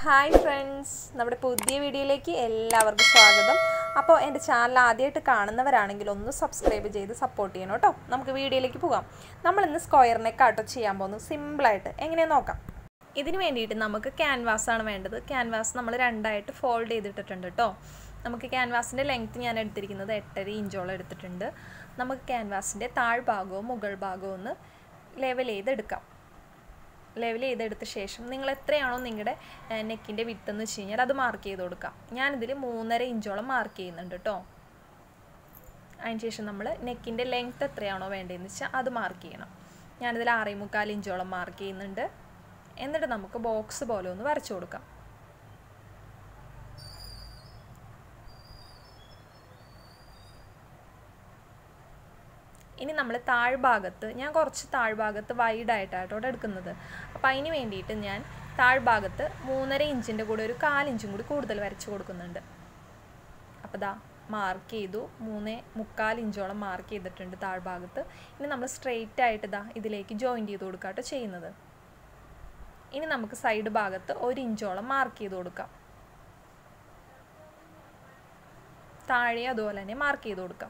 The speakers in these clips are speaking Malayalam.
ഹായ് ഫ്രണ്ട്സ് നമ്മുടെ പുതിയ വീഡിയോയിലേക്ക് എല്ലാവർക്കും സ്വാഗതം അപ്പോൾ എൻ്റെ ചാനൽ ആദ്യമായിട്ട് കാണുന്നവരാണെങ്കിൽ ഒന്ന് സബ്സ്ക്രൈബ് ചെയ്ത് സപ്പോർട്ട് ചെയ്യണം കേട്ടോ നമുക്ക് വീഡിയോയിലേക്ക് പോകാം നമ്മളിന്ന് സ്ക്വയർ നെക്ക് ആട്ടോ ചെയ്യാൻ പോകുന്നത് സിമ്പിളായിട്ട് എങ്ങനെയാന്ന് നോക്കാം ഇതിന് വേണ്ടിയിട്ട് നമുക്ക് ക്യാൻവാസ് ആണ് വേണ്ടത് ക്യാൻവാസ് നമ്മൾ രണ്ടായിട്ട് ഫോൾഡ് ചെയ്തിട്ടിട്ടുണ്ട് കേട്ടോ നമുക്ക് ക്യാൻവാസിൻ്റെ ലെങ്ത്ത് ഞാൻ എടുത്തിരിക്കുന്നത് എട്ടര ഇഞ്ചോളം എടുത്തിട്ടുണ്ട് നമുക്ക് ക്യാൻവാസിൻ്റെ താഴ്ഭാഗവും മുകൾ ഭാഗവും ഒന്ന് ലെവൽ ചെയ്തെടുക്കാം ലെവൽ ചെയ്തെടുത്ത ശേഷം നിങ്ങൾ എത്രയാണോ നിങ്ങളുടെ നെക്കിൻ്റെ വിട്ടെന്ന് വെച്ച് കഴിഞ്ഞാൽ അത് മാർക്ക് ചെയ്ത് കൊടുക്കാം ഞാനിതിൽ മൂന്നര ഇഞ്ചോളം മാർക്ക് ചെയ്യുന്നുണ്ട് കേട്ടോ അതിന് ശേഷം നമ്മൾ നെക്കിൻ്റെ ലെങ്ത്ത് എത്രയാണോ വേണ്ടതെന്ന് വെച്ചാൽ അത് മാർക്ക് ചെയ്യണം ഞാനിതിൽ ആറേ മുക്കാൽ ഇഞ്ചോളം മാർക്ക് ചെയ്യുന്നുണ്ട് എന്നിട്ട് നമുക്ക് ബോക്സ് പോലെ ഒന്ന് വരച്ചു കൊടുക്കാം ഇനി നമ്മൾ താഴ്ഭാഗത്ത് ഞാൻ കുറച്ച് താഴ്ഭാഗത്ത് വൈഡായിട്ടാട്ടോ എടുക്കുന്നത് അപ്പോൾ അതിന് വേണ്ടിയിട്ട് ഞാൻ താഴ്ഭാഗത്ത് മൂന്നര ഇഞ്ചിൻ്റെ കൂടെ ഒരു കാലിഞ്ചും കൂടി കൂടുതൽ വരച്ച് കൊടുക്കുന്നുണ്ട് അപ്പോൾ ദാ മാർക്ക് ചെയ്തു മൂന്ന് മുക്കാൽ ഇഞ്ചോളം മാർക്ക് ചെയ്തിട്ടുണ്ട് താഴ്ഭാഗത്ത് ഇനി നമ്മൾ സ്ട്രെയിറ്റ് ആയിട്ട് ഇതാ ഇതിലേക്ക് ജോയിൻറ്റ് ചെയ്ത് കൊടുക്കാട്ടോ ചെയ്യുന്നത് ഇനി നമുക്ക് സൈഡ് ഭാഗത്ത് ഒരു ഇഞ്ചോളം മാർക്ക് ചെയ്ത് കൊടുക്കാം താഴെ അതുപോലെ തന്നെ മാർക്ക് ചെയ്ത് കൊടുക്കാം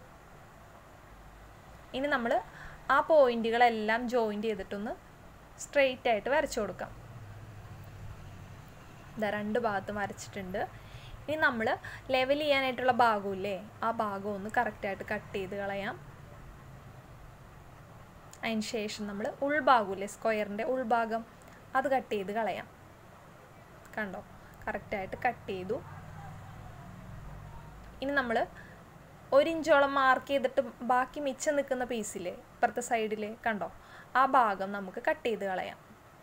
ഇനി നമ്മൾ ആ പോയിന്റുകളെല്ലാം ജോയിൻറ്റ് ചെയ്തിട്ടൊന്ന് സ്ട്രെയിറ്റ് ആയിട്ട് വരച്ചു കൊടുക്കാം ഇതാ രണ്ട് ഭാഗത്തും വരച്ചിട്ടുണ്ട് ഇനി നമ്മൾ ലെവൽ ചെയ്യാനായിട്ടുള്ള ഭാഗമില്ലേ ആ ഭാഗം ഒന്ന് കറക്റ്റായിട്ട് കട്ട് ചെയ്ത് കളയാം അതിന് ശേഷം നമ്മൾ ഉൾഭാഗമില്ലേ സ്ക്വയറിൻ്റെ ഉൾഭാഗം അത് കട്ട് ചെയ്ത് കളയാം കണ്ടോ കറക്റ്റായിട്ട് കട്ട് ചെയ്തു ഇനി നമ്മൾ ഒരു ഇഞ്ചോളം മാർക്ക് ചെയ്തിട്ട് ബാക്കി മിച്ചം നിൽക്കുന്ന പീസിൽ ഇപ്പുറത്തെ സൈഡിൽ കണ്ടോ ആ ഭാഗം നമുക്ക് കട്ട് ചെയ്ത് കളയാം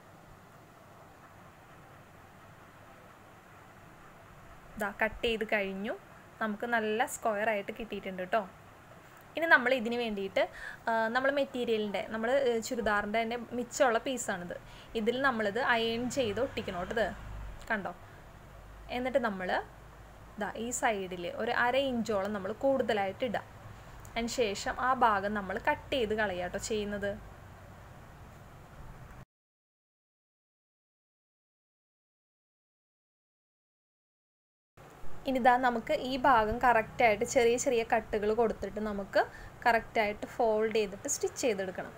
ഇതാ കട്ട് ചെയ്ത് കഴിഞ്ഞു നമുക്ക് നല്ല സ്ക്വയർ ആയിട്ട് കിട്ടിയിട്ടുണ്ട് കേട്ടോ ഇനി നമ്മൾ ഇതിന് വേണ്ടിയിട്ട് നമ്മൾ മെറ്റീരിയലിൻ്റെ നമ്മൾ ചുരിദാറിൻ്റെ തന്നെ മിച്ചമുള്ള പീസാണിത് ഇതിൽ നമ്മളിത് അയൺ ചെയ്ത് ഒട്ടിക്കണം കേട്ടോ ഇത് കണ്ടോ എന്നിട്ട് നമ്മൾ ഇതാ ഈ സൈഡിൽ ഒരു അര ഇഞ്ചോളം നമ്മൾ കൂടുതലായിട്ട് ഇടാം അതിന് ശേഷം ആ ഭാഗം നമ്മൾ കട്ട് ചെയ്ത് കളയാം കേട്ടോ ചെയ്യുന്നത് ഇനിതാ നമുക്ക് ഈ ഭാഗം കറക്റ്റായിട്ട് ചെറിയ ചെറിയ കട്ടുകൾ കൊടുത്തിട്ട് നമുക്ക് കറക്റ്റായിട്ട് ഫോൾഡ് ചെയ്തിട്ട് സ്റ്റിച്ച് ചെയ്തെടുക്കണം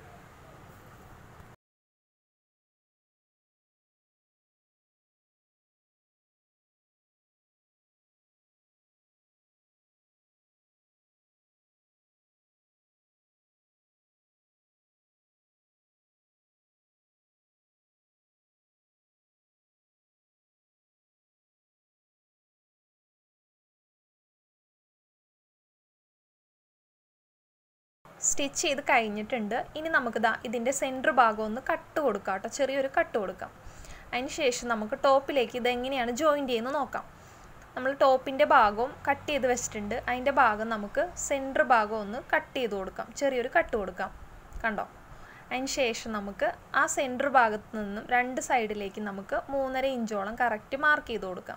സ്റ്റിച്ച് ചെയ്ത് കഴിഞ്ഞിട്ടുണ്ട് ഇനി നമുക്ക് ദാ ഇതിൻ്റെ സെൻറ്റർ ഭാഗം ഒന്ന് കട്ട് കൊടുക്കാം കേട്ടോ ചെറിയൊരു കട്ട് കൊടുക്കാം അതിന് ശേഷം നമുക്ക് ടോപ്പിലേക്ക് ഇത് എങ്ങനെയാണ് ജോയിൻറ്റ് ചെയ്യുന്നത് നോക്കാം നമ്മൾ ടോപ്പിൻ്റെ ഭാഗവും കട്ട് ചെയ്ത് വെച്ചിട്ടുണ്ട് അതിൻ്റെ ഭാഗം നമുക്ക് സെൻറ്റർ ഭാഗം ഒന്ന് കട്ട് ചെയ്ത് കൊടുക്കാം ചെറിയൊരു കട്ട് കൊടുക്കാം കണ്ടോ അതിന് ശേഷം നമുക്ക് ആ സെൻറ്റർ ഭാഗത്ത് നിന്നും രണ്ട് സൈഡിലേക്ക് നമുക്ക് മൂന്നര ഇഞ്ചോളം കറക്റ്റ് മാർക്ക് ചെയ്ത് കൊടുക്കാം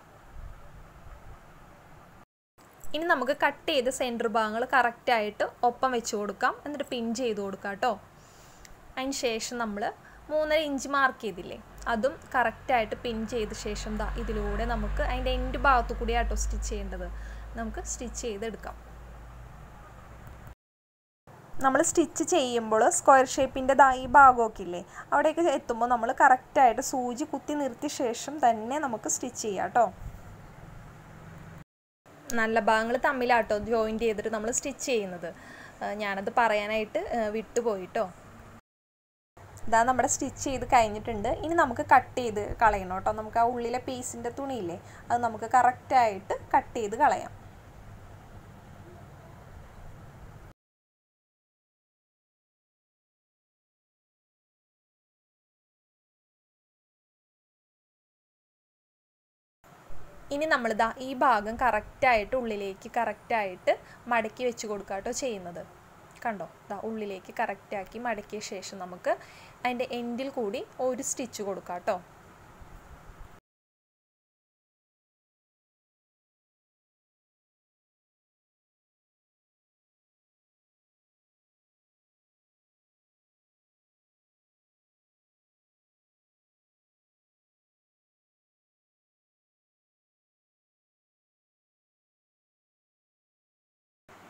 ഇനി നമുക്ക് കട്ട് ചെയ്ത സെൻറ്റർ ഭാഗങ്ങൾ കറക്റ്റായിട്ട് ഒപ്പം വെച്ച് കൊടുക്കാം എന്നിട്ട് പിൻ ചെയ്ത് കൊടുക്കാം കേട്ടോ അതിന് ശേഷം നമ്മൾ മൂന്നര ഇഞ്ച് മാർക്ക് ചെയ്തില്ലേ അതും കറക്റ്റായിട്ട് പിൻ ചെയ്ത ശേഷം ദാ ഇതിലൂടെ നമുക്ക് അതിൻ്റെ എൻഡ് ഭാഗത്തു കൂടി ആട്ടോ സ്റ്റിച്ച് ചെയ്യേണ്ടത് നമുക്ക് സ്റ്റിച്ച് ചെയ്തെടുക്കാം നമ്മൾ സ്റ്റിച്ച് ചെയ്യുമ്പോൾ സ്ക്വയർ ഷേപ്പിൻ്റെ ദാ ഈ ഭാഗമൊക്കെ ഇല്ലേ അവിടേക്ക് എത്തുമ്പോൾ നമ്മൾ കറക്റ്റായിട്ട് സൂചി കുത്തി നിർത്തിയ ശേഷം തന്നെ നമുക്ക് സ്റ്റിച്ച് ചെയ്യാം കേട്ടോ നല്ല ഭാഗങ്ങൾ തമ്മിലാട്ടോ ജോയിൻറ്റ് ചെയ്തിട്ട് നമ്മൾ സ്റ്റിച്ച് ചെയ്യുന്നത് ഞാനത് പറയാനായിട്ട് വിട്ടുപോയിട്ടോ ഇതാ നമ്മുടെ സ്റ്റിച്ച് ചെയ്ത് കഴിഞ്ഞിട്ടുണ്ട് ഇനി നമുക്ക് കട്ട് ചെയ്ത് കളയണം കേട്ടോ നമുക്ക് ആ ഉള്ളിലെ പീസിൻ്റെ തുണിയില്ലേ അത് നമുക്ക് കറക്റ്റായിട്ട് കട്ട് ചെയ്ത് കളയാം ഇനി നമ്മളിതാ ഈ ഭാഗം കറക്റ്റായിട്ട് ഉള്ളിലേക്ക് കറക്റ്റായിട്ട് മടക്കി വെച്ച് കൊടുക്കുക കേട്ടോ ചെയ്യുന്നത് കണ്ടോ ഇതാ ഉള്ളിലേക്ക് കറക്റ്റാക്കി മടക്കിയ ശേഷം നമുക്ക് അതിൻ്റെ എൻഡിൽ കൂടി ഒരു സ്റ്റിച്ച് കൊടുക്കാം കേട്ടോ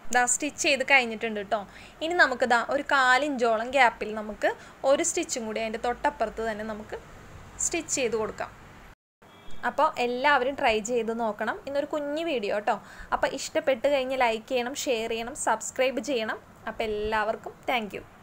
ദാ സ്റ്റിച്ച് ചെയ്ത് കഴിഞ്ഞിട്ടുണ്ട് കേട്ടോ ഇനി നമുക്ക് ദാ ഒരു കാലിഞ്ചോളം ഗ്യാപ്പിൽ നമുക്ക് ഒരു സ്റ്റിച്ചും കൂടി അതിൻ്റെ തൊട്ടപ്പുറത്ത് തന്നെ നമുക്ക് സ്റ്റിച്ച് ചെയ്ത് കൊടുക്കാം അപ്പോൾ എല്ലാവരും ട്രൈ ചെയ്ത് നോക്കണം ഇന്നൊരു കുഞ്ഞു വീഡിയോ കേട്ടോ അപ്പോൾ ഇഷ്ടപ്പെട്ട് കഴിഞ്ഞ് ലൈക്ക് ചെയ്യണം ഷെയർ ചെയ്യണം സബ്സ്ക്രൈബ് ചെയ്യണം അപ്പോൾ എല്ലാവർക്കും താങ്ക്